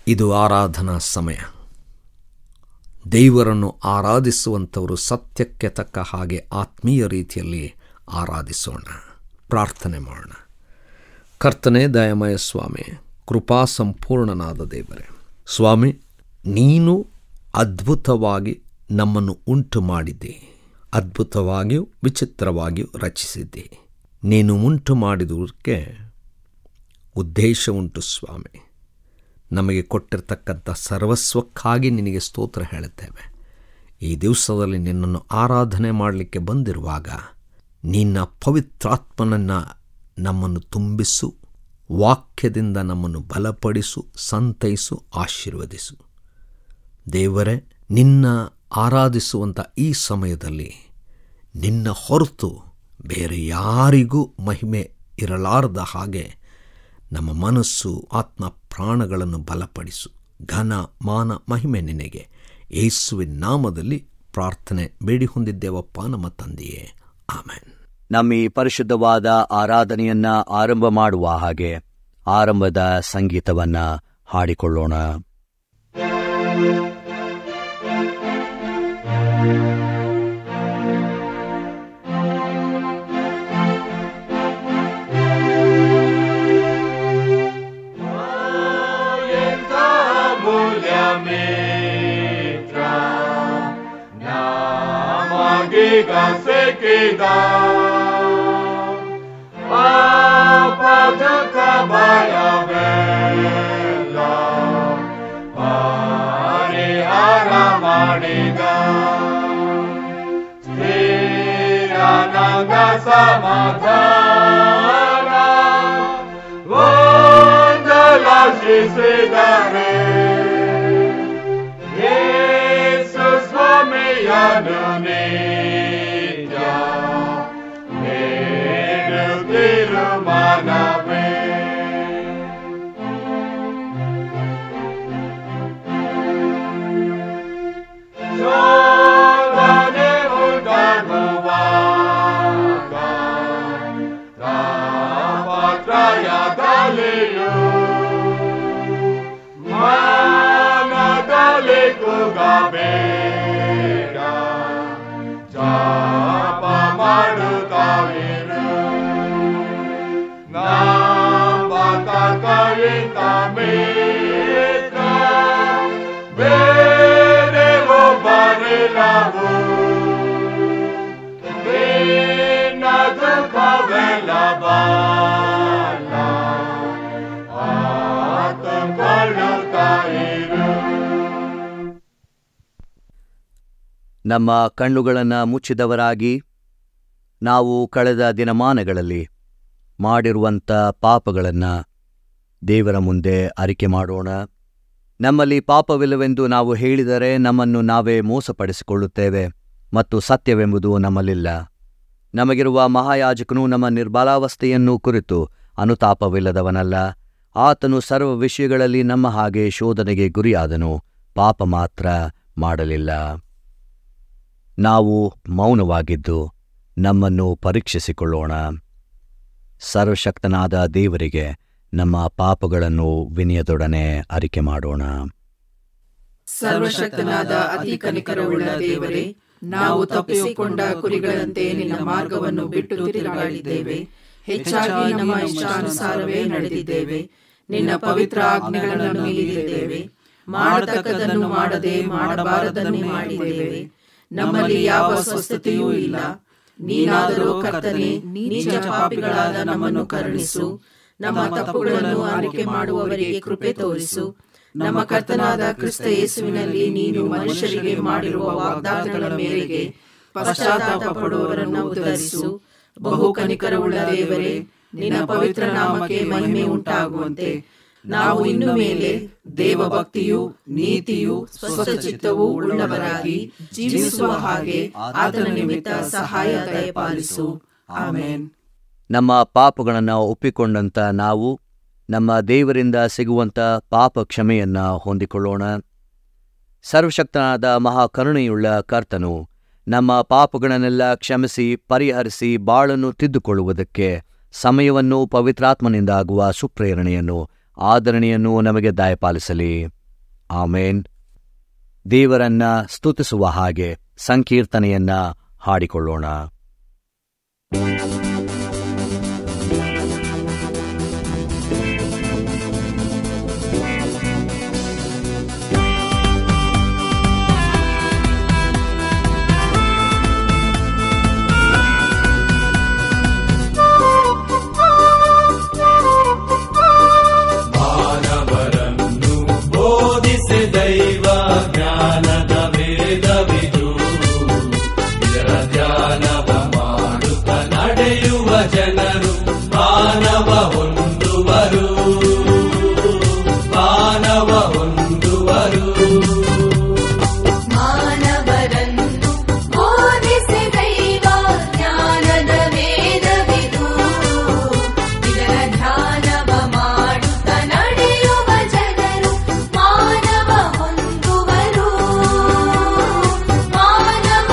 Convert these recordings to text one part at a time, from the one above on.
ಇದು ಆರಾಧನಾ ಸಮಯ ದೇವರನ್ನು ಆರಾಧಿಸುವಂಥವರು ಸತ್ಯಕ್ಕೆ ತಕ್ಕ ಹಾಗೆ ಆತ್ಮೀಯ ರೀತಿಯಲ್ಲಿ ಆರಾಧಿಸೋಣ ಪ್ರಾರ್ಥನೆ ಮಾಡೋಣ ಕರ್ತನೆ ದಯಮಯ ಸ್ವಾಮಿ ಕೃಪಾ ಸಂಪೂರ್ಣನಾದ ದೇವರೇ ಸ್ವಾಮಿ ನೀನು ಅದ್ಭುತವಾಗಿ ನಮ್ಮನ್ನು ಉಂಟು ಮಾಡಿದ್ದಿ ಅದ್ಭುತವಾಗಿಯೂ ವಿಚಿತ್ರವಾಗಿಯೂ ರಚಿಸಿದ್ದಿ ನೀನು ಉಂಟು ಮಾಡಿದುದಕ್ಕೆ ಉದ್ದೇಶ ಉಂಟು ಸ್ವಾಮಿ ನಮಗೆ ಕೊಟ್ಟಿರ್ತಕ್ಕಂಥ ಸರ್ವಸ್ವಕ್ಕಾಗಿ ನಿನಗೆ ಸ್ತೋತ್ರ ಹೇಳುತ್ತೇವೆ ಈ ದಿವಸದಲ್ಲಿ ನಿನ್ನನ್ನು ಆರಾಧನೆ ಮಾಡಲಿಕ್ಕೆ ಬಂದಿರುವಾಗ ನಿನ್ನ ಪವಿತ್ರಾತ್ಮನನ್ನು ನಮ್ಮನ್ನು ತುಂಬಿಸು ವಾಕ್ಯದಿಂದ ನಮ್ಮನ್ನು ಬಲಪಡಿಸು ಸಂತೈಸು ಆಶೀರ್ವದಿಸು ದೇವರೇ ನಿನ್ನ ಆರಾಧಿಸುವಂಥ ಈ ಸಮಯದಲ್ಲಿ ನಿನ್ನ ಹೊರತು ಬೇರೆ ಯಾರಿಗೂ ಮಹಿಮೆ ಇರಲಾರದ ಹಾಗೆ ನಮ್ಮ ಮನಸ್ಸು ಆತ್ಮ ಪ್ರಾಣಗಳನ್ನು ಬಲಪಡಿಸು ಘನ ಮಾನ ಮಹಿಮೆ ನಿನಗೆ ಯೇಸುವಿನ ನಾಮದಲ್ಲಿ ಪ್ರಾರ್ಥನೆ ಬೇಡಿ ಹೊಂದಿದ್ದೇವಪ್ಪ ನಮ್ಮ ತಂದೆಯೇ ಆಮೇನ್ ನಮ್ಮ ಈ ಪರಿಶುದ್ಧವಾದ ಆರಾಧನೆಯನ್ನ ಆರಂಭ ಮಾಡುವ ಹಾಗೆ ಆರಂಭದ ಸಂಗೀತವನ್ನ ಹಾಡಿಕೊಳ್ಳೋಣ Magica sequida Apata cabaya bella Parihara maniga Stirananga samadhana Vandala shisidare Yesus Swamiyanu Nitya Nenu Tirumaname Sodane Udaguvaga Tapatraya Daliyu Manadali Kugabera Japa Marutaviru Nambatakayita Mitra Vedevo Barilavu Vina Dukavela Bala Atam Kalutairu ನಮ್ಮ ಕಣ್ಣುಗಳನ್ನು ಮುಚ್ಚಿದವರಾಗಿ ನಾವು ಕಳೆದ ದಿನಮಾನಗಳಲ್ಲಿ ಮಾಡಿರುವಂಥ ಪಾಪಗಳನ್ನು ದೇವರ ಮುಂದೆ ಅರಿಕೆ ಮಾಡೋಣ ನಮ್ಮಲ್ಲಿ ಪಾಪವಿಲ್ಲವೆಂದು ನಾವು ಹೇಳಿದರೆ ನಮ್ಮನ್ನು ನಾವೇ ಮೋಸಪಡಿಸಿಕೊಳ್ಳುತ್ತೇವೆ ಮತ್ತು ಸತ್ಯವೆಂಬುದು ನಮ್ಮಲ್ಲಿಲ್ಲ ನಮಗಿರುವ ಮಹಾಯಾಜಕನು ನಮ್ಮ ನಿರ್ಬಲಾವಸ್ಥೆಯನ್ನು ಕುರಿತು ಅನುತಾಪವಿಲ್ಲದವನಲ್ಲ ಆತನು ಸರ್ವ ವಿಷಯಗಳಲ್ಲಿ ನಮ್ಮ ಹಾಗೆ ಶೋಧನೆಗೆ ಗುರಿಯಾದನು ಪಾಪ ಮಾತ್ರ ಮಾಡಲಿಲ್ಲ ನಾವು ಮೌನವಾಗಿದ್ದು ನಮ್ಮನ್ನು ಪರೀಕ್ಷಿಸಿಕೊಳ್ಳೋಣ ಸರ್ವಶಕ್ತನಾದ ದೇವರಿಗೆ ನಮ್ಮ ಪಾಪಗಳನ್ನು ವಿನಯದೊಡನೆ ಅರಿಕೆ ಮಾಡೋಣ ಸರ್ವಶಕ್ತನಾದ ಅತಿ ಕನಿಕರವುಳ್ಳ ದೇವರೇ ನಾವು ತಪ್ಪಿಸಿಕೊಂಡ ಕುರಿಗಳಂತೆ ನಿನ್ನ ಮಾರ್ಗವನ್ನು ಬಿಟ್ಟು ತಿರುಗಾಡಿದ್ದೇವೆ ಹೆಚ್ಚಾಗಿ ನಮ್ಮ ಇಷ್ಟಾನುಸಾರವೇ ನಡೆದಿದ್ದೇವೆ ನಿನ್ನ ಪವಿತ್ರ ಆಜ್ಞೆಗಳನ್ನು ಮೀರಿದ್ದೇವೆ ಮಾಡತಕ್ಕದನ್ನು ಮಾಡದೆ ಮಾಡಬಾರದನ್ನು ಮಾಡಿದ್ದೇವೆ ನಮ್ಮಲ್ಲಿ ಯಾವ ಸ್ವಸ್ಥತೆಯೂ ಇಲ್ಲ ನೀನಾದರೂ ಕರ್ತನೆ ನೀಚ ಪಾಪಿಗಳಾದ ನಮ್ಮನ್ನು ಕರುಣಿಸು ನಮ್ಮ ತಪ್ಪುಗಳನ್ನು ಆರೈಕೆ ಮಾಡುವವರಿಗೆ ಕೃಪೆ ತೋರಿಸು ನಮ್ಮ ಕರ್ತನಾದ ಕ್ರಿಸ್ತ ಯೇಸುವಿನಲ್ಲಿ ನೀನು ಮನುಷ್ಯರಿಗೆ ಮಾಡಿರುವ ವಾಗ್ದಾನಗಳ ಮೇರೆಗೆ ಪಶ್ಚಾತ್ತಾಪ ಪಡುವವರನ್ನು ಉದ್ಧರಿಸು ಬಹು ಕನಿಕರವುಳ್ಳ ದೇವರೇ ನಿನ್ನ ಪವಿತ್ರ ನಾಮಕ್ಕೆ ಮಹಿಮೆ ಉಂಟಾಗುವಂತೆ ನಾವು ಇನ್ನು ಮೇಲೆ ದೇವಭಕ್ತಿಯು ನೀತಿಯು ಸ್ವಸ್ಥಚಿತ್ತವೂ ಉಳ್ಳವರಾಗಿ ಜೀವಿಸುವ ಹಾಗೆ ಆತನ ನಿಮಿತ್ತ ಸಹಾಯ ದಯಪಾಲಿಸು ಆಮೇನ್ ನಮ್ಮ ಪಾಪಗಳನ್ನು ಒಪ್ಪಿಕೊಂಡಂತ ನಾವು ನಮ್ಮ ದೇವರಿಂದ ಸಿಗುವಂಥ ಪಾಪ ಕ್ಷಮೆಯನ್ನ ಹೊಂದಿಕೊಳ್ಳೋಣ ಸರ್ವಶಕ್ತನಾದ ಮಹಾಕರುಣೆಯುಳ್ಳ ಕರ್ತನು ನಮ್ಮ ಪಾಪಗಳನ್ನೆಲ್ಲ ಕ್ಷಮಿಸಿ ಪರಿಹರಿಸಿ ಬಾಳನ್ನು ತಿದ್ದುಕೊಳ್ಳುವುದಕ್ಕೆ ಸಮಯವನ್ನು ಪವಿತ್ರಾತ್ಮನಿಂದ ಆಗುವ ಸುಪ್ರೇರಣೆಯನ್ನು ಆದರಣೆಯನ್ನು ನಮಗೆ ದಯಪಾಲಿಸಲಿ ಆಮೇನ್ ದೇವರನ್ನ ಸ್ತುತಿಸುವ ಹಾಗೆ ಸಂಕೀರ್ತನೆಯನ್ನ ಹಾಡಿಕೊಳ್ಳೋಣ ಮಾನವರನ್ನು ಬೋಧಿಸಿ ದೈವ ಜ್ಞಾನದ ವೇದವಿದು ಇದರ ಧ್ಯಾನವ ಮಾಡುತ್ತ ನಡೆಯುವ ಜನರು ಮಾನವ ಹೊಂದುವರು ಮಾನವ ಹೊಂದುವರು ಮಾನವರನ್ನು ಬೋಧಿಸಿ ದೈವ ಜ್ಞಾನದ ವೇದವಿದು ಇದರ ಧ್ಯಾನವ ಮಾಡುತ್ತ ನಡೆಯುವ ಜನರು ಮಾನವ ಹೊಂದುವರು ಮಾನವ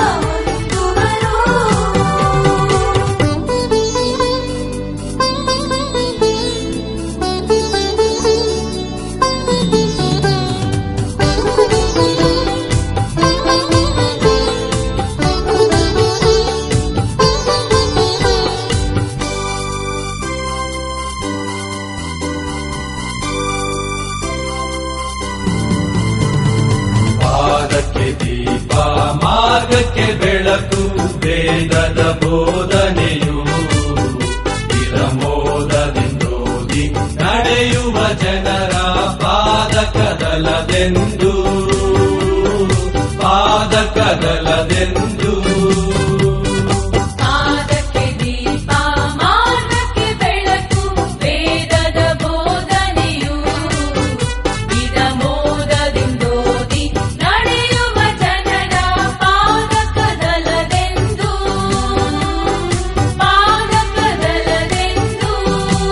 ಪಾದಕ್ಕೆ ದೀಪ ಮಾರ್ಗಕ್ಕೆ ಬೆಳಕು ವೇದದ ಬೋಧನೆಯು ಇರಮೋದದಿಂದೋದಿ ನಡೆಯುವ ಜನರ ಪಾದಕದಲದೆಂದು ಪಾದಕದಲದೆಂದು ಪಾದಕ್ಕೆ ದೀಪ ಮಾರ್ಗಕ್ಕೆ ಬೆಳಕು ವೇದದ ಬೋಧನೆಯು ಇದ ಮೋದದಿಂದೋದಿ ನಡೆಯುವ ಜನರ ಪಾದಕದಲದೆಂದು ಪಾದಕದಲದೆಂದು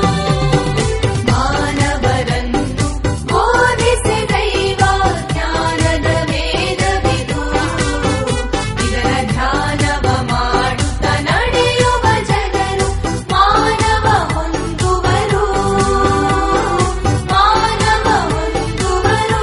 ಮಾನವರನ್ನು ಬೋಧಿಸಿ ದೈವ ಜ್ಞಾನದ ವೇದವಿದು ಇದರ ಧ್ಯಾನವ ಮಾಡುತ್ತ ನಡೆಯುವ ಜನರು ಮಾನವ ಹೊಂದುವರು ಮಾನವ ಹೊಂದುವರು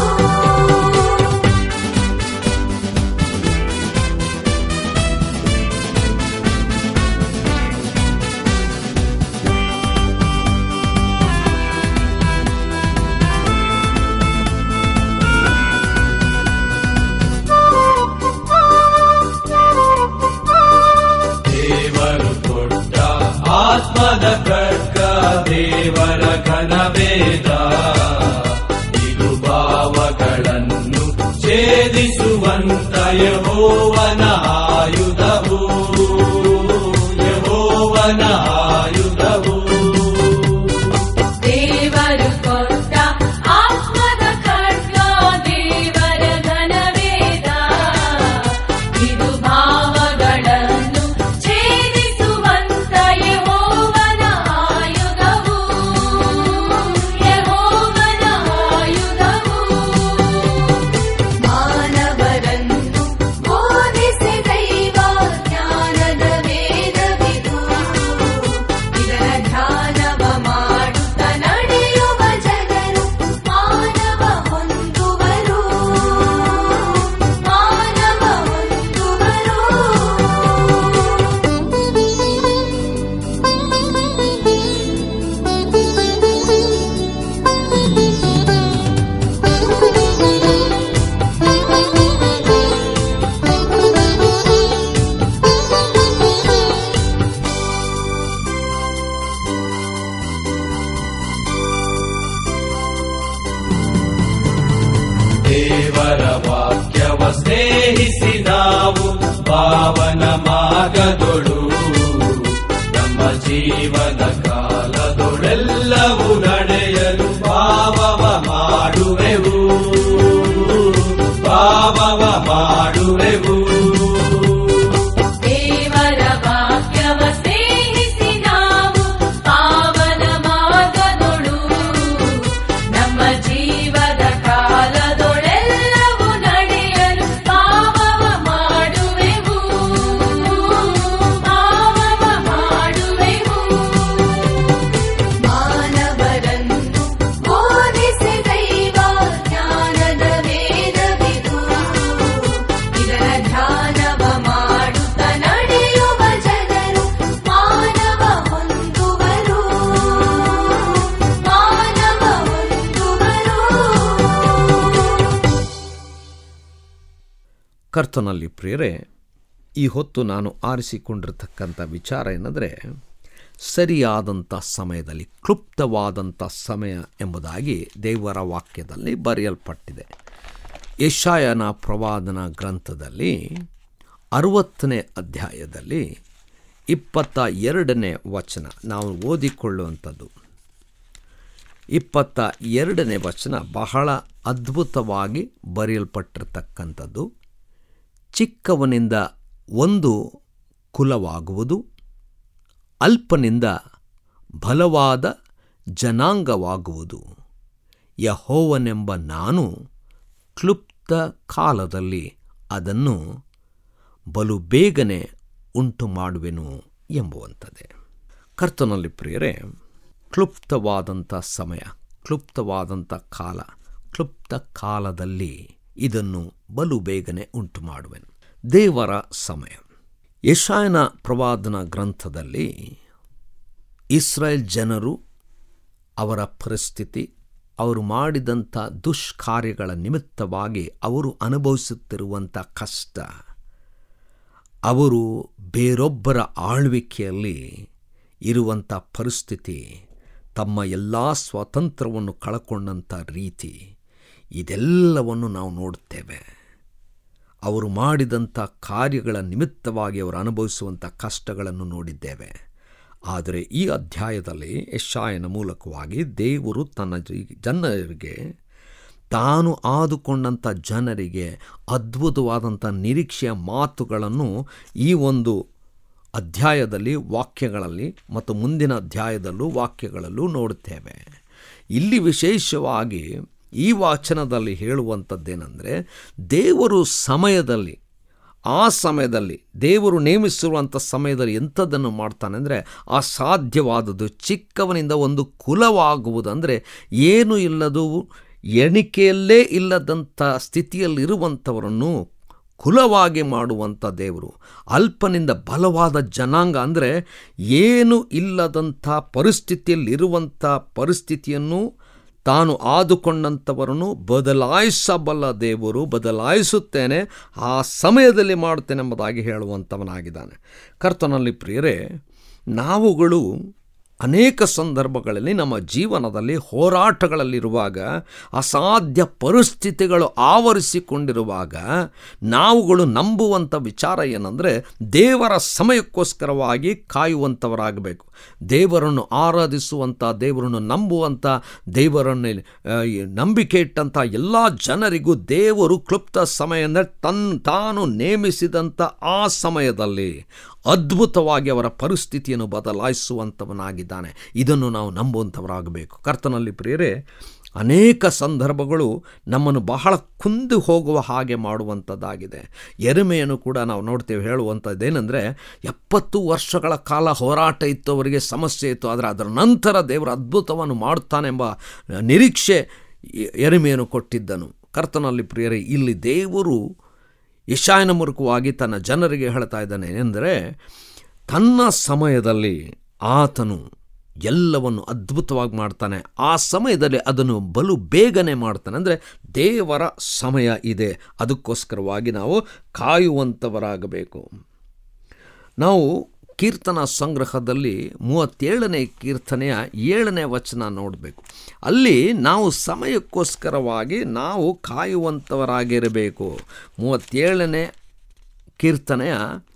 ದೇವರು ಕೊಟ್ಟ ಆತ್ಮದ ಖಡ್ಗ ದೇವರ ಘನವೇದ ಇದು ಭಾವಗಳನ್ನು ಛೇದಿಸುವಂತ ಯಹೋವನ ಆಯುಧವು ಯಹೋವನ ಆಯುಧವು ದೇವರು ಕೊಟ್ಟ ಆತ್ಮದ ಖಡ್ಗ ದೇವರ ಘನವೇದ ಇದು ಭಾವಗಳನ್ನು ಛೇದಿಸುವಂತ ಯಹೋವನ ಆಯುಧವು ಯಹೋವನ ಆಯುಧವು ಮಾನವರನ್ನು ಬೋಧಿಸಿ ದೈವ ಜ್ಞಾನದ ವೇದವಿದು ಇದರ ಧ್ಯಾನವ ಮಾಡುತ್ತ ನಡೆಯುವ ಜನರು ಮಾನವ ಹೊಂದುವರು ಮಾನವ ದೇವರ ವಾಕ್ಯವ ಸ್ನೇಹಿಸಿ ನಾವು ಪಾವನ ಮಾರ್ಗದೊಳು ನಮ್ಮ ಜೀವನ ಕಾಲದೊಳೆಲ್ಲವೂ ನಡೆಯಲು ಪಾವವ ಮಾಡುವೆವು ಪಾವವ ಮಾಡುವೆವು ದೇವರ ವಾಕ್ಯವ ಸ್ನೇಹಿಸಿ ನಾವು ಪಾವನ ಮಾರ್ಗದೊಳು ನಮ್ಮ ಜೀವದ ಕಾಲದೊಳೆಲ್ಲವೂ ನಡೆಯಲು ಪಾವವ ಮಾಡುವೆವು ಪಾವವ ಮಾಡುವೆವು ಕರ್ತನಲ್ಲಿ ಪ್ರಿಯರೇ ಈ ಹೊತ್ತು ನಾನು ಆರಿಸಿಕೊಂಡಿರ್ತಕ್ಕಂಥ ವಿಚಾರ ಏನಂದರೆ ಸರಿಯಾದಂಥ ಸಮಯದಲ್ಲಿ ಕ್ಲುಪ್ತವಾದಂಥ ಸಮಯ ಎಂಬುದಾಗಿ ದೇವರ ವಾಕ್ಯದಲ್ಲಿ ಬರೆಯಲ್ಪಟ್ಟಿದೆ ಯಶಾಯನ ಪ್ರವಾದನ ಗ್ರಂಥದಲ್ಲಿ ಅರುವತ್ತನೇ ಅಧ್ಯಾಯದಲ್ಲಿ ಇಪ್ಪತ್ತ ಎರಡನೇ ವಚನ ನಾವು ಓದಿಕೊಳ್ಳುವಂಥದ್ದು ಇಪ್ಪತ್ತ ಎರಡನೇ ವಚನ ಬಹಳ ಅದ್ಭುತವಾಗಿ ಬರೆಯಲ್ಪಟ್ಟಿರ್ತಕ್ಕಂಥದ್ದು ಚಿಕ್ಕವನಿಂದ ಒಂದು ಕುಲವಾಗುವುದು ಅಲ್ಪನಿಂದ ಬಲವಾದ ಜನಾಂಗವಾಗುವುದು ಯಹೋವನೆಂಬ ನಾನು ಕ್ಲುಪ್ತ ಕಾಲದಲ್ಲಿ ಅದನ್ನು ಬಲು ಬೇಗನೆ ಉಂಟು ಮಾಡುವೆನು ಎಂಬುವಂಥದ್ದೇ ಕರ್ತನಲ್ಲಿ ಪ್ರಿಯರೇ ಕ್ಲುಪ್ತವಾದಂಥ ಸಮಯ ಕ್ಲುಪ್ತವಾದಂಥ ಕಾಲ ಕ್ಲುಪ್ತ ಕಾಲದಲ್ಲಿ ಇದನ್ನು ಬಲು ಬೇಗನೆ ಉಂಟು ಮಾಡುವೆನು ದೇವರ ಸಮಯ ಯಶಾಯನ ಪ್ರವಾದನ ಗ್ರಂಥದಲ್ಲಿ ಇಸ್ರಾಯೇಲ್ ಜನರು ಅವರ ಪರಿಸ್ಥಿತಿ ಅವರು ಮಾಡಿದಂಥ ದುಷ್ಕಾರ್ಯಗಳ ನಿಮಿತ್ತವಾಗಿ ಅವರು ಅನುಭವಿಸುತ್ತಿರುವಂಥ ಕಷ್ಟ ಅವರು ಬೇರೊಬ್ಬರ ಆಳ್ವಿಕೆಯಲ್ಲಿ ಇರುವಂಥ ಪರಿಸ್ಥಿತಿ ತಮ್ಮ ಎಲ್ಲ ಸ್ವಾತಂತ್ರ್ಯವನ್ನು ಕಳಕೊಂಡಂಥ ರೀತಿ ಇದೆಲ್ಲವನ್ನು ನಾವು ನೋಡುತ್ತೇವೆ ಅವರು ಮಾಡಿದಂಥ ಕಾರ್ಯಗಳ ನಿಮಿತ್ತವಾಗಿ ಅವರು ಅನುಭವಿಸುವಂಥ ಕಷ್ಟಗಳನ್ನು ನೋಡಿದ್ದೇವೆ ಆದರೆ ಈ ಅಧ್ಯಾಯದಲ್ಲಿ ಯಶಾಯನ ಮೂಲಕವಾಗಿ ದೇವರು ತನ್ನ ಜಿ- ಜನರಿಗೆ ತಾನು ಆದುಕೊಂಡಂಥ ಜನರಿಗೆ ಅದ್ಭುತವಾದಂಥ ನಿರೀಕ್ಷೆಯ ಮಾತುಗಳನ್ನು ಈ ಒಂದು ಅಧ್ಯಾಯದಲ್ಲಿ ವಾಕ್ಯಗಳಲ್ಲಿ ಮತ್ತು ಮುಂದಿನ ಅಧ್ಯಾಯದಲ್ಲೂ ವಾಕ್ಯಗಳಲ್ಲೂ ನೋಡುತ್ತೇವೆ ಇಲ್ಲಿ ವಿಶೇಷವಾಗಿ ಈ ವಾಚನದಲ್ಲಿ ಹೇಳುವಂಥದ್ದೇನೆಂದರೆ ದೇವರು ಸಮಯದಲ್ಲಿ ಆ ಸಮಯದಲ್ಲಿ ದೇವರು ನೇಮಿಸಿರುವಂಥ ಸಮಯದಲ್ಲಿ ಎಂಥದ್ದನ್ನು ಮಾಡ್ತಾನೆ ಅಂದರೆ ಅಸಾಧ್ಯವಾದದ್ದು ಚಿಕ್ಕವನಿಂದ ಒಂದು ಕುಲವಾಗುವುದಂದರೆ ಏನು ಇಲ್ಲದು ಎಣಿಕೆಯಲ್ಲೇ ಇಲ್ಲದಂಥ ಸ್ಥಿತಿಯಲ್ಲಿರುವಂಥವರನ್ನು ಕುಲವಾಗಿ ಮಾಡುವಂಥ ದೇವರು ಅಲ್ಪನಿಂದ ಬಲವಾದ ಜನಾಂಗ ಅಂದರೆ ಏನು ಇಲ್ಲದಂಥ ಪರಿಸ್ಥಿತಿಯಲ್ಲಿರುವಂಥ ಪರಿಸ್ಥಿತಿಯನ್ನು ತಾನು ಆದುಕೊಂಡಂಥವರನ್ನು ಬದಲಾಯಿಸಬಲ್ಲ ದೇವರು ಬದಲಾಯಿಸುತ್ತೇನೆ ಆ ಸಮಯದಲ್ಲಿ ಮಾಡುತ್ತೇನೆ ಎಂಬುದಾಗಿ ಹೇಳುವಂಥವನಾಗಿದ್ದಾನೆ ಕರ್ತನಲ್ಲಿ ಪ್ರಿಯರೇ ನಾವುಗಳು ಅನೇಕ ಸಂದರ್ಭಗಳಲ್ಲಿ ನಮ್ಮ ಜೀವನದಲ್ಲಿ ಹೋರಾಟಗಳಲ್ಲಿರುವಾಗ ಅಸಾಧ್ಯ ಪರಿಸ್ಥಿತಿಗಳು ಆವರಿಸಿಕೊಂಡಿರುವಾಗ ನಾವುಗಳು ನಂಬುವಂಥ ವಿಚಾರ ಏನಂದರೆ ದೇವರ ಸಮಯಕ್ಕೋಸ್ಕರವಾಗಿ ಕಾಯುವಂಥವರಾಗಬೇಕು ದೇವರನ್ನು ಆರಾಧಿಸುವಂಥ ದೇವರನ್ನು ನಂಬುವಂಥ ದೇವರನ್ನು ಆ, ಈ ನಂಬಿಕೆ ಇಟ್ಟಂಥ ಎಲ್ಲ ಜನರಿಗೂ ದೇವರು ಕ್ಲುಪ್ತ ಸಮಯ ಅಂದರೆ ತನ್ ತಾನು ನೇಮಿಸಿದಂಥ ಆ ಸಮಯದಲ್ಲಿ ಅದ್ಭುತವಾಗಿ ಅವರ ಪರಿಸ್ಥಿತಿಯನ್ನು ಬದಲಾಯಿಸುವಂಥವನಾಗಿದ್ದಾನೆ ಇದನ್ನು ನಾವು ನಂಬುವಂಥವರಾಗಬೇಕು ಕರ್ತನಲ್ಲಿ ಪ್ರಿಯರೇ ಅನೇಕ ಸಂದರ್ಭಗಳು ನಮ್ಮನ್ನು ಬಹಳ ಕುಂದು ಹೋಗುವ ಹಾಗೆ ಮಾಡುವಂಥದ್ದಾಗಿದೆ ಎರೆಮೆಯನ್ನು ಕೂಡ ನಾವು ನೋಡ್ತೇವೆ ಹೇಳುವಂಥದ್ದೇನೆಂದರೆ ಎಪ್ಪತ್ತು ವರ್ಷಗಳ ಕಾಲ ಹೋರಾಟ ಇತ್ತು ಅವರಿಗೆ ಸಮಸ್ಯೆ ಇತ್ತು ಆದರೆ ಅದರ ನಂತರ ದೇವರ ಅದ್ಭುತವನ್ನು ಮಾಡುತ್ತಾನೆಂಬ ನಿರೀಕ್ಷೆ ಎರೆಮೆಯನ್ನು ಕೊಟ್ಟಿದ್ದನು ಕರ್ತನಲ್ಲಿ ಪ್ರಿಯರೇ ಇಲ್ಲಿ ದೇವರು ಯಶಾಯನ ಮೂಲಕವಾಗಿ ತನ್ನ ಜನರಿಗೆ ಹೇಳ್ತಾ ಇದ್ದಾನೆ ಏನೆಂದರೆ ತನ್ನ ಸಮಯದಲ್ಲಿ ಆತನು ಎಲ್ಲವನ್ನು ಅದ್ಭುತವಾಗಿ ಮಾಡ್ತಾನೆ ಆ ಸಮಯದಲ್ಲಿ ಅದನ್ನು ಬಲು ಬೇಗನೆ ಮಾಡ್ತಾನೆ ಅಂದರೆ ದೇವರ ಸಮಯ ಇದೆ ಅದಕ್ಕೋಸ್ಕರವಾಗಿ ನಾವು ಕಾಯುವಂಥವರಾಗಬೇಕು ನಾವು ಕೀರ್ತನ ಸಂಗ್ರಹದಲ್ಲಿ ಮೂವತ್ತೇಳನೇ ಕೀರ್ತನೆಯ ಏಳನೇ ವಚನ ನೋಡಬೇಕು ಅಲ್ಲಿ ನಾವು ಸಮಯಕ್ಕೋಸ್ಕರವಾಗಿ ನಾವು ಕಾಯುವಂಥವರಾಗಿರಬೇಕು ಮೂವತ್ತೇಳನೇ ಕೀರ್ತನೆಯ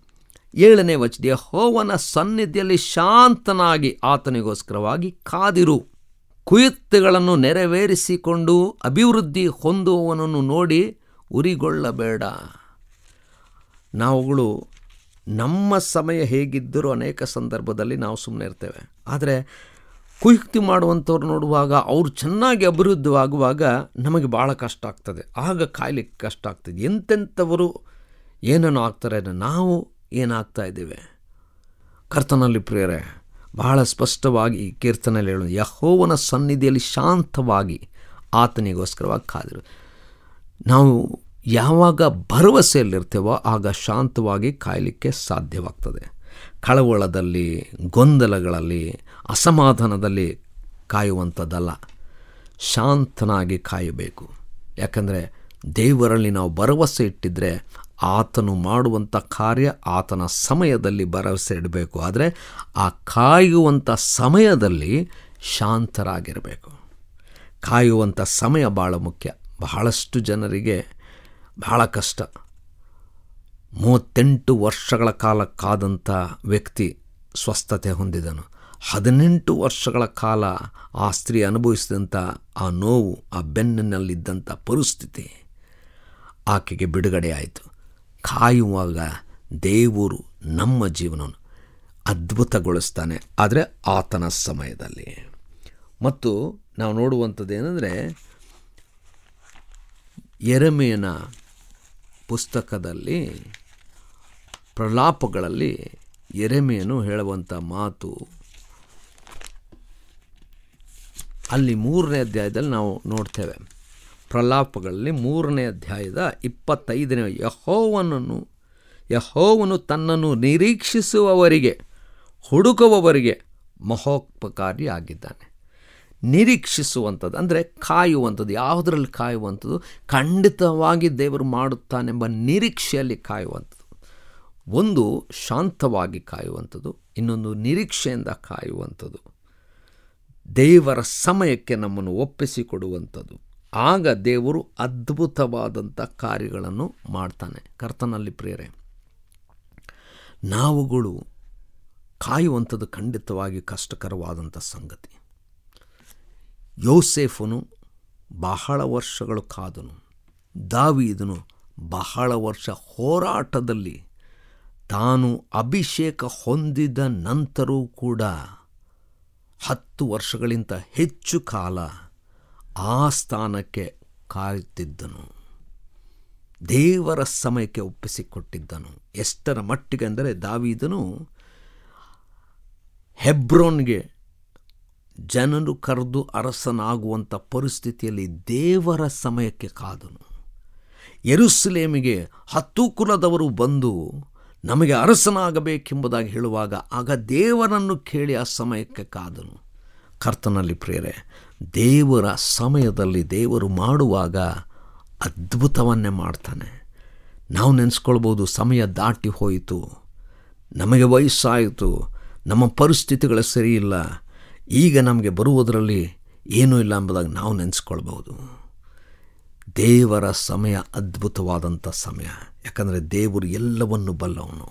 ಏಳನೇ ವಚನ ಹೋವನ ಸನ್ನಿಧಿಯಲ್ಲಿ ಶಾಂತನಾಗಿ ಆತನಿಗೋಸ್ಕರವಾಗಿ ಕಾದಿರು ಕುಯುಕ್ತಿಗಳನ್ನು ನೆರವೇರಿಸಿಕೊಂಡು ಅಭಿವೃದ್ಧಿ ಹೊಂದುವವನನ್ನು ನೋಡಿ ಉರಿಗೊಳ್ಳಬೇಡ ನಾವುಗಳು ನಮ್ಮ ಸಮಯ ಹೇಗಿದ್ದರೂ ಅನೇಕ ಸಂದರ್ಭದಲ್ಲಿ ನಾವು ಸುಮ್ಮನೆ ಇರ್ತೇವೆ ಆದರೆ ಕುಯುಕ್ತಿ ಮಾಡುವಂಥವ್ರು ನೋಡುವಾಗ ಅವರು ಚೆನ್ನಾಗಿ ಅಭಿವೃದ್ಧಿಯಾಗುವಾಗ ನಮಗೆ ಭಾಳ ಕಷ್ಟ ಆಗ್ತದೆ ಆಗ ಕಾಯ್ಲಿಕ್ಕೆ ಕಷ್ಟ ಆಗ್ತದೆ ಎಂತೆಂಥವರು ಏನೇನೋ ಆಗ್ತಾರೆ ನಾವು ಏನಾಗ್ತಾ ಇದ್ದೇವೆ ಕರ್ತನಲ್ಲಿ ಪ್ರಿಯರೇ ಬಹಳ ಸ್ಪಷ್ಟವಾಗಿ ಈ ಕೀರ್ತನೆಯಲ್ಲಿ ಹೇಳೋದು ಯಹೋವನ ಸನ್ನಿಧಿಯಲ್ಲಿ ಶಾಂತವಾಗಿ ಆತನಿಗೋಸ್ಕರವಾಗಿ ಕಾದಿರು ನಾವು ಯಾವಾಗ ಭರವಸೆಯಲ್ಲಿರ್ತೇವೋ ಆಗ ಶಾಂತವಾಗಿ ಕಾಯಲಿಕ್ಕೆ ಸಾಧ್ಯವಾಗ್ತದೆ ಕಳವಳದಲ್ಲಿ ಗೊಂದಲಗಳಲ್ಲಿ ಅಸಮಾಧಾನದಲ್ಲಿ ಕಾಯುವಂಥದ್ದಲ್ಲ ಶಾಂತನಾಗಿ ಕಾಯಬೇಕು ಯಾಕಂದರೆ ದೇವರಲ್ಲಿ ನಾವು ಭರವಸೆ ಇಟ್ಟಿದ್ದರೆ ಆತನು ಮಾಡುವಂಥ ಕಾರ್ಯ ಆತನ ಸಮಯದಲ್ಲಿ ಭರವಸೆ ಇಡಬೇಕು ಆದರೆ ಆ ಕಾಯುವಂಥ ಸಮಯದಲ್ಲಿ ಶಾಂತರಾಗಿರಬೇಕು ಕಾಯುವಂಥ ಸಮಯ ಭಾಳ ಮುಖ್ಯ ಬಹಳಷ್ಟು ಜನರಿಗೆ ಬಹಳ ಕಷ್ಟ ಮೂವತ್ತೆಂಟು ವರ್ಷಗಳ ಕಾಲ ಕಾದಂಥ ವ್ಯಕ್ತಿ ಸ್ವಸ್ಥತೆ ಹೊಂದಿದನು ಹದಿನೆಂಟು ವರ್ಷಗಳ ಕಾಲ ಆ ಸ್ತ್ರೀ ಅನುಭವಿಸಿದಂಥ ಆ ನೋವು ಆ ಬೆನ್ನಿನಲ್ಲಿದ್ದಂಥ ಪರಿಸ್ಥಿತಿ ಆಕೆಗೆ ಬಿಡುಗಡೆ ಆಯಿತು ಕಾಯುವಾಗ ದೇವರು ನಮ್ಮ ಜೀವನವನ್ನು ಅದ್ಭುತಗೊಳಿಸ್ತಾನೆ ಆದರೆ ಆತನ ಸಮಯದಲ್ಲಿ ಮತ್ತು ನಾವು ನೋಡುವಂಥದ್ದು ಏನಂದರೆ ಎರೆಮೆಯನ ಪುಸ್ತಕದಲ್ಲಿ ಪ್ರಲಾಪಗಳಲ್ಲಿ ಎರೆಮೆಯನು ಹೇಳುವಂಥ ಮಾತು ಅಲ್ಲಿ ಮೂರನೇ ಅಧ್ಯಾಯದಲ್ಲಿ ನಾವು ನೋಡ್ತೇವೆ ಪ್ರಲಾಪಗಳಲ್ಲಿ ಮೂರನೇ ಅಧ್ಯಾಯದ ಇಪ್ಪತ್ತೈದನೇ ಯಹೋವನನ್ನು ಯಹೋವನು ತನ್ನನ್ನು ನಿರೀಕ್ಷಿಸುವವರಿಗೆ ಹುಡುಕುವವರಿಗೆ ಮಹೋಪಕಾರಿ ಆಗಿದ್ದಾನೆ ನಿರೀಕ್ಷಿಸುವಂಥದ್ದು ಅಂದರೆ ಕಾಯುವಂಥದ್ದು ಯಾವುದರಲ್ಲಿ ಕಾಯುವಂಥದ್ದು ಖಂಡಿತವಾಗಿ ದೇವರು ಮಾಡುತ್ತಾನೆಂಬ ನಿರೀಕ್ಷೆಯಲ್ಲಿ ಕಾಯುವಂಥದ್ದು ಒಂದು ಶಾಂತವಾಗಿ ಕಾಯುವಂಥದ್ದು ಇನ್ನೊಂದು ನಿರೀಕ್ಷೆಯಿಂದ ಕಾಯುವಂಥದ್ದು ದೇವರ ಸಮಯಕ್ಕೆ ನಮ್ಮನ್ನು ಒಪ್ಪಿಸಿಕೊಡುವಂಥದ್ದು ಆಗ ದೇವರು ಅದ್ಭುತವಾದಂಥ ಕಾರ್ಯಗಳನ್ನು ಮಾಡ್ತಾನೆ ಕರ್ತನಲ್ಲಿ ಪ್ರೇರೆ ನಾವುಗಳು ಕಾಯುವಂಥದ್ದು ಖಂಡಿತವಾಗಿ ಕಷ್ಟಕರವಾದಂಥ ಸಂಗತಿ ಯೋಸೇಫನು ಬಹಳ ವರ್ಷಗಳು ಕಾದನು ದಾವೀದನು ಬಹಳ ವರ್ಷ ಹೋರಾಟದಲ್ಲಿ ತಾನು ಅಭಿಷೇಕ ಹೊಂದಿದ ನಂತರವೂ ಕೂಡ ಹತ್ತು ವರ್ಷಗಳಿಂದ ಹೆಚ್ಚು ಕಾಲ ಆ ಸ್ಥಾನಕ್ಕೆ ಕಾಯುತ್ತಿದ್ದನು ದೇವರ ಸಮಯಕ್ಕೆ ಒಪ್ಪಿಸಿಕೊಟ್ಟಿದ್ದನು ಎಷ್ಟರ ಮಟ್ಟಿಗೆ ಅಂದರೆ ದಾವೀದನು ಹೆಬ್ರೋನ್ಗೆ ಜನರು ಕರೆದು ಅರಸನಾಗುವಂಥ ಪರಿಸ್ಥಿತಿಯಲ್ಲಿ ದೇವರ ಸಮಯಕ್ಕೆ ಕಾದನು ಎರುಸಲೇಮಿಗೆ ಹತ್ತು ಕುಲದವರು ಬಂದು ನಮಗೆ ಅರಸನಾಗಬೇಕೆಂಬುದಾಗಿ ಹೇಳುವಾಗ ಆಗ ದೇವರನ್ನು ಕೇಳಿ ಆ ಸಮಯಕ್ಕೆ ಕಾದನು ಕರ್ತನಲ್ಲಿ ಪ್ರೇರೆ ದೇವರ ಸಮಯದಲ್ಲಿ ದೇವರು ಮಾಡುವಾಗ ಅದ್ಭುತವನ್ನೇ ಮಾಡ್ತಾನೆ ನಾವು ನೆನೆಸ್ಕೊಳ್ಬೋದು ಸಮಯ ದಾಟಿ ಹೋಯಿತು ನಮಗೆ ವಯಸ್ಸಾಯಿತು ನಮ್ಮ ಪರಿಸ್ಥಿತಿಗಳು ಸರಿಯಿಲ್ಲ ಈಗ ನಮಗೆ ಬರುವುದರಲ್ಲಿ ಏನೂ ಇಲ್ಲ ಎಂಬುದಾಗಿ ನಾವು ನೆನೆಸ್ಕೊಳ್ಬೋದು ದೇವರ ಸಮಯ ಅದ್ಭುತವಾದಂಥ ಸಮಯ ಯಾಕಂದರೆ ದೇವರು ಎಲ್ಲವನ್ನು ಬಲ್ಲವನು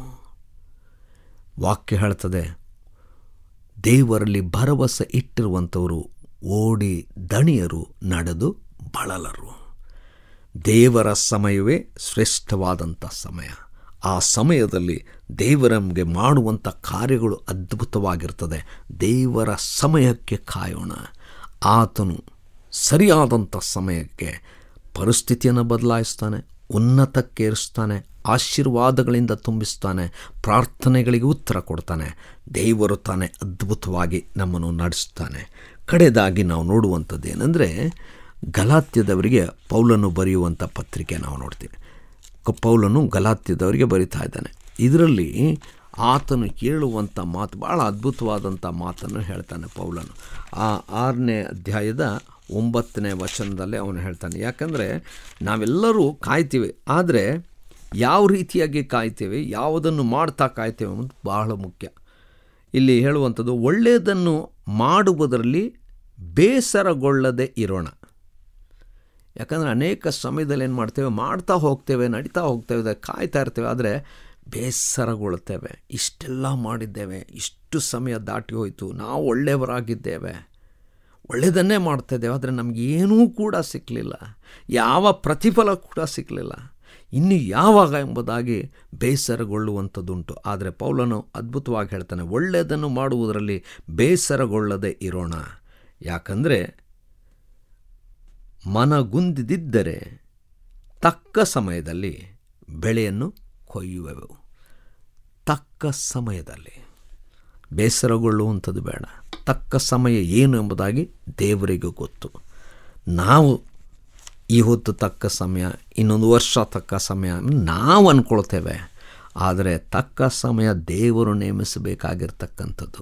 ವಾಕ್ಯ ಹೇಳ್ತದೆ ದೇವರಲ್ಲಿ ಭರವಸೆ ಇಟ್ಟಿರುವಂಥವರು ಓಡಿ ದಣಿಯರು ನಡೆದು ಬಳಲರು ದೇವರ ಸಮಯವೇ ಶ್ರೇಷ್ಠವಾದಂಥ ಸಮಯ ಆ ಸಮಯದಲ್ಲಿ ದೇವರಮಗೆ ಮಾಡುವಂಥ ಕಾರ್ಯಗಳು ಅದ್ಭುತವಾಗಿರ್ತದೆ ದೇವರ ಸಮಯಕ್ಕೆ ಕಾಯೋಣ ಆತನು ಸರಿಯಾದಂಥ ಸಮಯಕ್ಕೆ ಪರಿಸ್ಥಿತಿಯನ್ನು ಬದಲಾಯಿಸ್ತಾನೆ ಉನ್ನತಕ್ಕೇರಿಸ್ತಾನೆ ಆಶೀರ್ವಾದಗಳಿಂದ ತುಂಬಿಸ್ತಾನೆ ಪ್ರಾರ್ಥನೆಗಳಿಗೆ ಉತ್ತರ ಕೊಡ್ತಾನೆ ದೇವರು ತಾನೇ ಅದ್ಭುತವಾಗಿ ನಮ್ಮನ್ನು ನಡೆಸ್ತಾನೆ ಕಡೆದಾಗಿ ನಾವು ನೋಡುವಂಥದ್ದು ಏನಂದರೆ ಗಲಾತ್ಯದವರಿಗೆ ಪೌಲನು ಬರೆಯುವಂಥ ಪತ್ರಿಕೆ ನಾವು ನೋಡ್ತೀವಿ ಕ- ಪೌಲನು ಗಲಾತ್ಯದವರಿಗೆ ಬರಿತಾ ಇದ್ದಾನೆ ಇದರಲ್ಲಿ ಆತನು ಕೇಳುವಂಥ ಮಾತು ಭಾಳ ಅದ್ಭುತವಾದಂಥ ಮಾತನ್ನು ಹೇಳ್ತಾನೆ ಪೌಲನು ಆ ಆರನೇ ಅಧ್ಯಾಯದ ಒಂಬತ್ತನೇ ವಚನದಲ್ಲಿ ಅವನು ಹೇಳ್ತಾನೆ ಯಾಕಂದರೆ ನಾವೆಲ್ಲರೂ ಕಾಯ್ತೀವಿ ಆದರೆ ಯಾವ ರೀತಿಯಾಗಿ ಕಾಯ್ತೇವೆ ಯಾವುದನ್ನು ಮಾಡ್ತಾ ಕಾಯ್ತೇವೆ ಅನ್ನೋದು ಬಹಳ ಮುಖ್ಯ ಇಲ್ಲಿ ಹೇಳುವಂಥದ್ದು ಒಳ್ಳೆಯದನ್ನು ಮಾಡುವುದರಲ್ಲಿ ಬೇಸರಗೊಳ್ಳದೆ ಇರೋಣ ಯಾಕಂದರೆ ಅನೇಕ ಸಮಯದಲ್ಲಿ ಏನು ಮಾಡ್ತೇವೆ ಮಾಡ್ತಾ ಹೋಗ್ತೇವೆ ನಡೀತಾ ಹೋಗ್ತೇವೆ ಕಾಯ್ತಾ ಇರ್ತೇವೆ ಆದರೆ ಬೇಸರಗೊಳ್ತೇವೆ ಇಷ್ಟೆಲ್ಲ ಮಾಡಿದ್ದೇವೆ ಇಷ್ಟು ಸಮಯ ದಾಟಿ ಹೋಯಿತು ನಾವು ಒಳ್ಳೆಯವರಾಗಿದ್ದೇವೆ ಒಳ್ಳೆಯದನ್ನೇ ಮಾಡ್ತಾಯಿದ್ದೇವೆ ಆದರೆ ನಮಗೇನೂ ಕೂಡ ಸಿಕ್ಕಲಿಲ್ಲ ಯಾವ ಪ್ರತಿಫಲ ಕೂಡ ಸಿಕ್ಕಲಿಲ್ಲ ಇನ್ನು ಯಾವಾಗ ಎಂಬುದಾಗಿ ಬೇಸರಗೊಳ್ಳುವಂಥದ್ದುಂಟು ಆದರೆ ಪೌಲನು ಅದ್ಭುತವಾಗಿ ಹೇಳ್ತಾನೆ ಒಳ್ಳೆಯದನ್ನು ಮಾಡುವುದರಲ್ಲಿ ಬೇಸರಗೊಳ್ಳದೆ ಇರೋಣ ಯಾಕಂದರೆ ಮನಗುಂದಿದ್ದರೆ ತಕ್ಕ ಸಮಯದಲ್ಲಿ ಬೆಳೆಯನ್ನು ಕೊಯ್ಯುವೆವು ತಕ್ಕ ಸಮಯದಲ್ಲಿ ಬೇಸರಗೊಳ್ಳುವಂಥದ್ದು ಬೇಡ ತಕ್ಕ ಸಮಯ ಏನು ಎಂಬುದಾಗಿ ದೇವರಿಗೂ ಗೊತ್ತು ನಾವು ಈ ಹೊತ್ತು ತಕ್ಕ ಸಮಯ ಇನ್ನೊಂದು ವರ್ಷ ತಕ್ಕ ಸಮಯ ನಾವು ಅಂದ್ಕೊಳ್ತೇವೆ ಆದರೆ ತಕ್ಕ ಸಮಯ ದೇವರು ನೇಮಿಸಬೇಕಾಗಿರ್ತಕ್ಕಂಥದ್ದು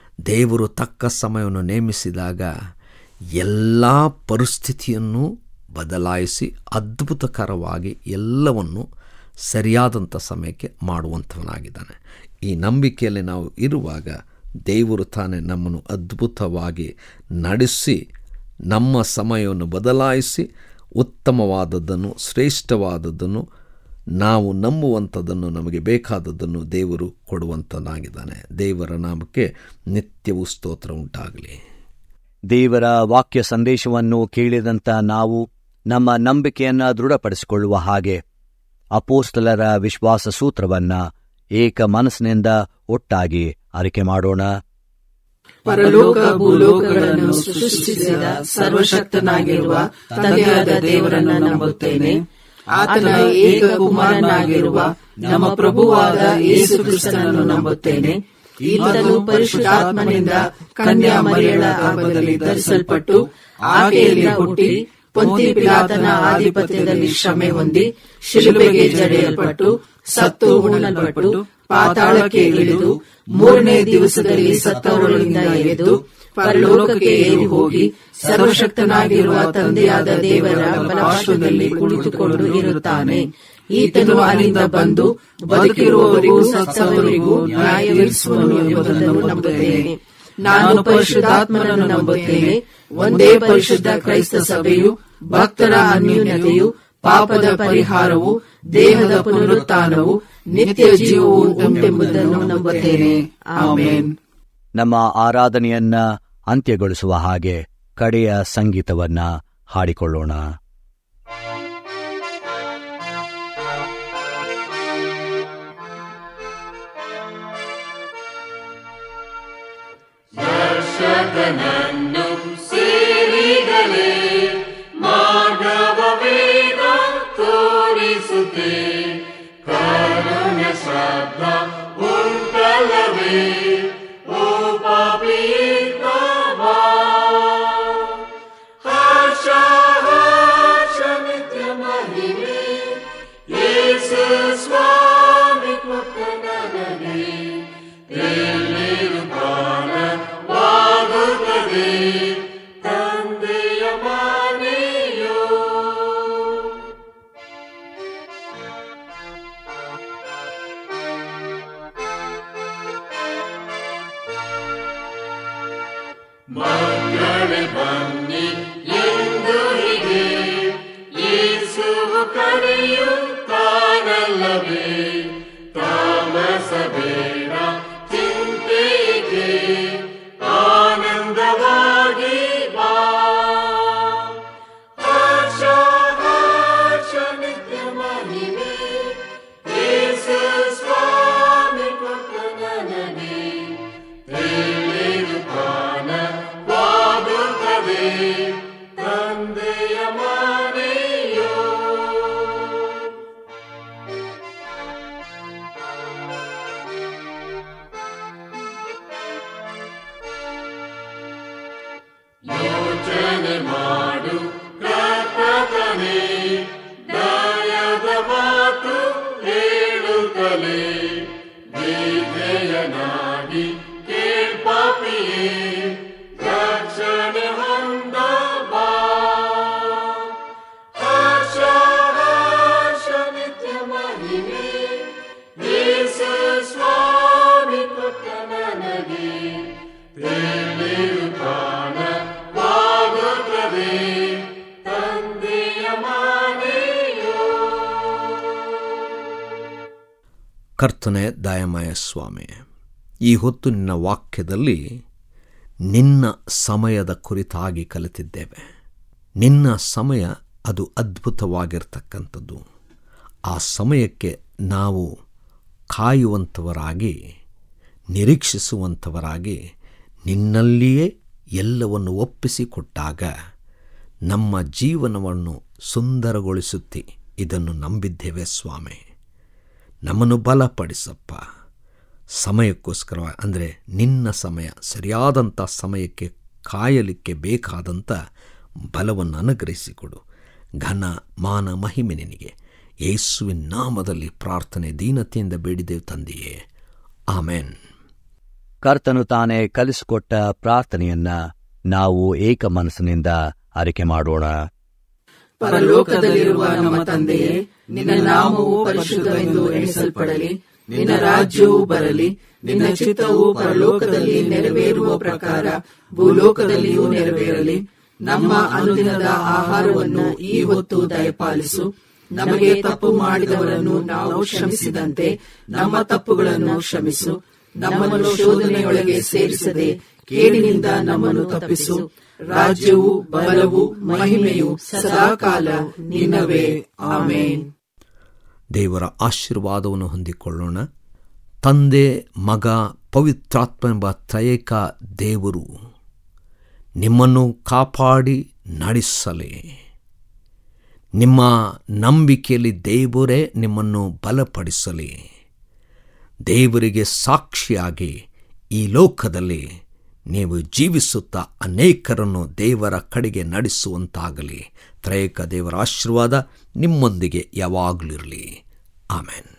ದೇವರು ತಕ್ಕ ಸಮಯವನ್ನು ನೇಮಿಸಿದಾಗ ಎಲ್ಲ ಪರಿಸ್ಥಿತಿಯನ್ನು ಬದಲಾಯಿಸಿ ಅದ್ಭುತಕರವಾಗಿ ಎಲ್ಲವನ್ನು ಸರಿಯಾದಂಥ ಸಮಯಕ್ಕೆ ಮಾಡುವಂಥವನಾಗಿದ್ದಾನೆ ಈ ನಂಬಿಕೆಯಲ್ಲಿ ನಾವು ಇರುವಾಗ ದೇವರು ತಾನೇ ನಮ್ಮನ್ನು ಅದ್ಭುತವಾಗಿ ನಡೆಸಿ ನಮ್ಮ ಸಮಯವನ್ನು ಬದಲಾಯಿಸಿ ಉತ್ತಮವಾದದ್ದನ್ನು ಶ್ರೇಷ್ಠವಾದದ್ದನ್ನು ನಾವು ನಂಬುವಂಥದ್ದನ್ನು ನಮಗೆ ಬೇಕಾದದ್ದನ್ನು ದೇವರು ಕೊಡುವಂಥನಾಗಿದ್ದಾನೆ ದೇವರ ನಾಮಕ್ಕೆ ನಿತ್ಯವೂ ಸ್ತೋತ್ರ ಉಂಟಾಗಲಿ ದೇವರ ವಾಕ್ಯ ಸಂದೇಶವನ್ನು ಕೇಳಿದಂಥ ನಾವು ನಮ್ಮ ನಂಬಿಕೆಯನ್ನು ದೃಢಪಡಿಸಿಕೊಳ್ಳುವ ಹಾಗೆ ಅಪೋಸ್ತಲರ ವಿಶ್ವಾಸ ಸೂತ್ರವನ್ನ ಏಕ ಮನಸ್ಸಿನಿಂದ ಒಟ್ಟಾಗಿ ಅರಿಕೆ ಮಾಡೋಣ ಪರಲೋಕ ಭೂಲೋಕಗಳನ್ನು ಸೃಷ್ಟಿಸಿದ ಸರ್ವಶಕ್ತನಾಗಿರುವ ತಂದೆಯಾದ ದೇವರನ್ನು ನಂಬುತ್ತೇನೆ ಆತನ ಏಕ ಕುಮಾರನಾಗಿರುವ ನಮ್ಮ ಪ್ರಭುವಾದ ಯೇಸು ಕ್ರಿಸ್ತನನ್ನು ನಂಬುತ್ತೇನೆ ಈತನು ಪರಿಶುದ್ಧಾತ್ಮನಿಂದ ಕನ್ಯಾ ಮರಿಯಳ ಗರ್ಭದಲ್ಲಿ ಧರಿಸಲ್ಪಟ್ಟು ಆಕೆಯಲ್ಲಿ ಹುಟ್ಟಿ ಪೊಂತಿ ಪಿಲಾತನ ಆಧಿಪತ್ಯದಲ್ಲಿ ಶ್ರಮೆ ಹೊಂದಿ ಶಿಲುಬೆಗೆ ಜಡೆಯಲ್ಪಟ್ಟು ಸತ್ತು ಉಣಲ್ಪಟ್ಟು ಪಾತಾಳಕ್ಕೆ ಇಳಿದು ಮೂರನೇ ದಿವಸದಲ್ಲಿ ಸತ್ತವರೊಳಗಿಂದ ಎದ್ದು ಪರಲೋಕಕ್ಕೆ ಏರಿ ಹೋಗಿ ಸರ್ವಶಕ್ತನಾಗಿರುವ ತಂದೆಯಾದ ದೇವರ ಬಲಾಶ್ವದಲ್ಲಿ ಕುಳಿತುಕೊಂಡು ಇರುತ್ತಾನೆ ಈತನು ಅಲ್ಲಿಂದ ಬಂದು ಬದುಕಿರುವವರಿಗೂ ಸತ್ತವರಿಗೂ ನ್ಯಾಯ ವಿಧಿಸುವನು ಎಂಬುದನ್ನು ನಂಬುತ್ತೇನೆ ನಾನು ಪರಿಶುದ್ಧಾತ್ಮನನ್ನು ನಂಬುತ್ತೇನೆ ಒಂದೇ ಪರಿಶುದ್ಧ ಕ್ರೈಸ್ತ ಸಭೆಯು ಭಕ್ತರ ಅನ್ಯೂನ್ಯತೆಯು ಪಾಪದ ಪರಿಹಾರವು ದೇಹದ ಪುನರುತ್ಥಾನವು ನಿತ್ಯ ಜೀವವು ಉಂಟೆಂಬುದನ್ನು ನಂಬುತ್ತೇನೆ ಆಮೇನ್ ನಮ್ಮ ಆರಾಧನೆಯನ್ನ ಅಂತ್ಯಗೊಳಿಸುವ ಹಾಗೆ ಕಡೆಯ ಸಂಗೀತವನ್ನ ಹಾಡಿಕೊಳ್ಳೋಣ ದರ್ಶಕನನ್ನು ಸೇರಿದಲೇ ಮಾನವವೇದ ತೋರಿಸುತ್ತೆ ಕರುಣ ಶಬ್ದ ಉಂಟಲ್ಲವೇ ಓ ಪಾಪಿಯಿಂದ ಬಾ. ಹರ್ಷ ಹರ್ಷ ನಿತ್ಯ ಮಹಿಮೆ ಯೇಸು ಸ್ವಾಮಿ ಕೊಟ್ಟ ನನಗೆ ವಾಗುತ್ತದೆ ತಂದೆಯ ಮನೆಯೋ ಮಕ್ಕಳೇ ಬನ್ನಿ ಎಂದು ಹೀಗೆ ಯೇಸುವು ಕರೆಯುತ್ತಾನಲ್ಲವೇ ತಾಮಸ ಬೇಡ ಚಿಂತೆಗೆ ಆನಂದವಾಗಿ ಬಾ ಹರ್ಷ ಹರ್ಷ ನಿತ್ಯ ಮಹಿಮೆ ಯೇಸು ಸ್ವಾಮಿ ಕೊಟ್ಟ ನನಗೆ ವಾಗುತ್ತದೆ ತಂದೆಯ ಮನೆಯೋ ಯೋಚನೆ ಮಾಡು ಕರ್ತನೆ ದಯದ ಮಾತು ಹೇಳುತ್ತಲೇ ವಿಧೇಯನಾಗಿ ಕೇಳ್ಪಾಪಿಯೇ ರಕ್ಷಣೆ ಹೊಂದ ಬಾ ಹರ್ಷ ಹರ್ಷ ನಿತ್ಯ ಮಹಿಮೆ ಯೇಸು ಸ್ವಾಮಿ ಕೊಟ್ಟ ನನಗೆ ತಿಳಿರುತ್ತಾನ ವಾಗುತ್ತದೆ ತಂದೆಯ ಮನೆಯೋ ಕರ್ತನೆ ದಯಮಯ ಸ್ವಾಮಿ ಈ ಹೊತ್ತು ನಿನ್ನ ವಾಕ್ಯದಲ್ಲಿ ನಿನ್ನ ಸಮಯದ ಕುರಿತಾಗಿ ಕಲಿತಿದ್ದೇವೆ ನಿನ್ನ ಸಮಯ ಅದು ಅದ್ಭುತವಾಗಿರ್ತಕ್ಕಂಥದ್ದು ಆ ಸಮಯಕ್ಕೆ ನಾವು ಕಾಯುವಂಥವರಾಗಿ ನಿರೀಕ್ಷಿಸುವಂಥವರಾಗಿ ನಿನ್ನಲ್ಲಿಯೇ ಎಲ್ಲವನ್ನು ಒಪ್ಪಿಸಿಕೊಟ್ಟಾಗ ನಮ್ಮ ಜೀವನವನ್ನು ಸುಂದರಗೊಳಿಸುತ್ತಿ ಇದನ್ನು ನಂಬಿದ್ದೇವೆ ಸ್ವಾಮಿ ನಮ್ಮನ್ನು ಬಲಪಡಿಸಪ್ಪ ಸಮಯಕ್ಕೋಸ್ಕರ ಅಂದರೆ ನಿನ್ನ ಸಮಯ ಸರಿಯಾದಂಥ ಸಮಯಕ್ಕೆ ಕಾಯಲಿಕ್ಕೆ ಬೇಕಾದಂಥ ಬಲವನ್ನು ಅನುಗ್ರಹಿಸಿಕೊಡು ಘನ ಮಾನ ಮಹಿಮೆ ನಿನಗೆ ಯೇಸುವಿನ ನಾಮದಲ್ಲಿ ಪ್ರಾರ್ಥನೆ ದೀನತೆಯಿಂದ ಬೇಡಿದೆವು ತಂದೆಯೇ ಆಮೇನ್ ಕರ್ತನು ತಾನೇ ಕಲಿಸಿಕೊಟ್ಟ ಪ್ರಾರ್ಥನೆಯನ್ನ ನಾವು ಏಕ ಮನಸ್ಸಿನಿಂದ ಅರಿಕೆ ಮಾಡೋಣ ಪರಲೋಕದಲ್ಲಿರುವ ನಮ್ಮ ತಂದೆಯೇ ನಿನ್ನ ನಾಮವು ಪರಿಶುದ್ಧವೆಂದು ಎಣಿಸಲ್ಪಡಲಿ ನಿನ್ನ ರಾಜ್ಯವು ಬರಲಿ ನಿನ್ನ ಚಿತ್ತವು ಪರಲೋಕದಲ್ಲಿ ನೆರವೇರುವ ಪ್ರಕಾರ ಭೂಲೋಕದಲ್ಲಿಯೂ ನೆರವೇರಲಿ ನಮ್ಮ ಅನುದಿನದ ಆಹಾರವನ್ನು ಈ ಹೊತ್ತು ದಯಪಾಲಿಸು ನಮಗೆ ತಪ್ಪು ಮಾಡಿದವರನ್ನು ನಾವು ಕ್ಷಮಿಸಿದಂತೆ ನಮ್ಮ ತಪ್ಪುಗಳನ್ನು ಕ್ಷಮಿಸು ನಮ್ಮನ್ನು ಶೋಧನೆಯೊಳಗೆ ಸೇರಿಸದೆ ಕೇಡಿನಿಂದ ನಮ್ಮನ್ನು ತಪ್ಪಿಸು ರಾಜ್ಯವು ಬಲವು ಮಹಿಮೆಯು ಸದಾಕಾಲ ನಿನ್ನವೇ ಆಮೇನ್ ದೇವರ ಆಶೀರ್ವಾದವನ್ನು ಹೊಂದಿಕೊಳ್ಳೋಣ ತಂದೆ ಮಗ ಪವಿತ್ರಾತ್ಮ ಎಂಬ ತ್ರಯೇಕ ದೇವರು ನಿಮ್ಮನ್ನು ಕಾಪಾಡಿ ನಡೆಸಲಿ ನಿಮ್ಮ ನಂಬಿಕೆಯಲ್ಲಿ ದೇವರೇ ನಿಮ್ಮನ್ನು ಬಲಪಡಿಸಲಿ ದೇವರಿಗೆ ಸಾಕ್ಷಿಯಾಗಿ ಈ ಲೋಕದಲ್ಲಿ ನೀವು ಜೀವಿಸುತ್ತಾ ಅನೇಕರನ್ನು ದೇವರ ಕಡೆಗೆ ನಡೆಸುವಂತಾಗಲಿ ತ್ರಯೇಕ ದೇವರ ಆಶೀರ್ವಾದ ನಿಮ್ಮೊಂದಿಗೆ ಯಾವಾಗಲೂ ಇರಲಿ ಆಮೇನ್